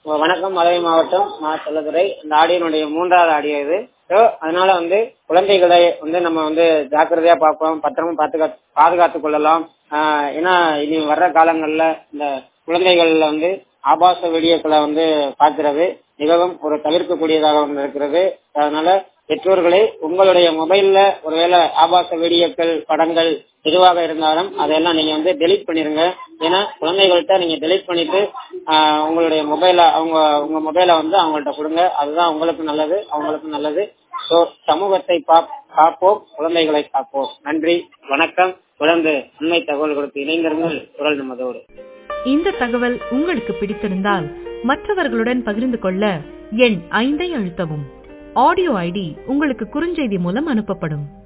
வணக்கம் மதுரை மாவட்டம் மா செல்லதுரை இந்த ஆடியோனுடைய மூன்றாவது ஆடியோ இது ஸோ அதனால வந்து குழந்தைகளை வந்து நம்ம வந்து ஜாக்கிரதையா பார்ப்போம் பத்திரமா பாதுகா பாதுகாத்துக் கொள்ளலாம் ஆஹ் ஏன்னா இனி வர்ற காலங்கள்ல இந்த குழந்தைகள்ல வந்து ஆபாச வீடியோக்களை வந்து பார்க்கிறது மிகவும் ஒரு தவிர்க்கக்கூடியதாக ஒன்று இருக்கிறது அதனால பெற்றோர்களே உங்களுடைய மொபைல்ல ஒருவேளை ஆபாச வீடியோக்கள் படங்கள் எதுவாக இருந்தாலும் அதெல்லாம் நீங்க வந்து டெலீட் பண்ணிருங்க ஏன்னா குழந்தைகள்கிட்ட நீங்க டெலீட் பண்ணிட்டு ஆஹ் உங்களுடைய மொபைல அவங்க உங்க மொபைலை வந்து அவங்கள்ட்ட கொடுங்க அதுதான் உங்களுக்கு நல்லது அவங்களுக்கு நல்லது ஸோ சமூகத்தை பா- காப்போம் குழந்தைகளை காப்போம் நன்றி வணக்கம் தொடர்ந்து உண்மை தகவல்களுக்கு இணைந்திருங்கள் குரல் நமதோடு இந்த தகவல் உங்களுக்கு பிடித்திருந்தால் மற்றவர்களுடன் பகிர்ந்து கொள்ள எண் ஐந்தை அழுத்தவும் ஆடியோ ஐடி உங்களுக்கு குறுஞ்செய்தி மூலம் அனுப்பப்படும்